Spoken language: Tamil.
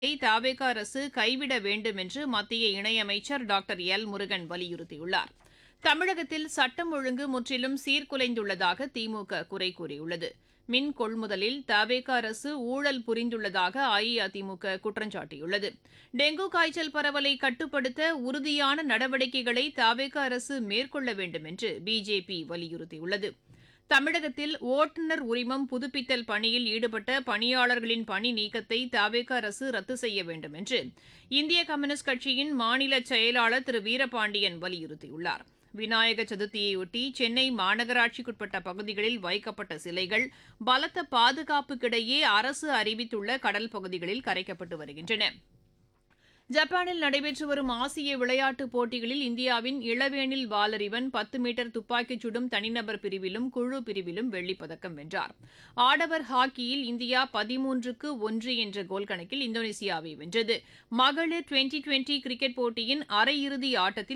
தவேக அரசு கைவிட வேண்டும் என்று மத்திய இணையமைச்சர் டாக்டர் எல் முருகன் வலியுறுத்தியுள்ளார் தமிழகத்தில் சட்டம் ஒழுங்கு முற்றிலும் சீர்குலைந்துள்ளதாக திமுக குறை கூறியுள்ளது மின் கொள்முதலில் தவேக அரசு ஊழல் புரிந்துள்ளதாக அஇஅதிமுக குற்றம் சாட்டியுள்ளது டெங்கு காய்ச்சல் பரவலை கட்டுப்படுத்த உறுதியான நடவடிக்கைகளை தவேக அரசு மேற்கொள்ள வேண்டும் என்று பிஜேபி வலியுறுத்தியுள்ளது தமிழகத்தில் ஓட்டுநர் உரிமம் புதுப்பித்தல் பணியில் ஈடுபட்ட பணியாளர்களின் பணி நீக்கத்தை தவேக அரசு ரத்து செய்ய வேண்டும் என்று இந்திய கம்யூனிஸ்ட் கட்சியின் மாநில செயலாளர் திரு வீரபாண்டியன் வலியுறுத்தியுள்ளார் விநாயக சதுர்த்தியையொட்டி சென்னை மாநகராட்சிக்குட்பட்ட பகுதிகளில் வைக்கப்பட்ட சிலைகள் பலத்த பாதுகாப்புக்கிடையே அரசு அறிவித்துள்ள கடல் பகுதிகளில் கரைக்கப்பட்டு வருகின்றன ஜப்பானில் நடைபெற்று வரும் ஆசிய விளையாட்டுப் போட்டிகளில் இந்தியாவின் இளவேனில் வாலறிவன் பத்து மீட்டர் துப்பாக்கிச் சுடும் தனிநபர் பிரிவிலும் குழு பிரிவிலும் வெள்ளிப் பதக்கம் வென்றார் ஆடவர் ஹாக்கியில் இந்தியா பதிமூன்றுக்கு ஒன்று என்ற கோல் கணக்கில் இந்தோனேசியாவை வென்றது மகளிர் டுவெண்டி டுவெண்டி கிரிக்கெட் போட்டியின் அரையிறுதி ஆட்டத்தில்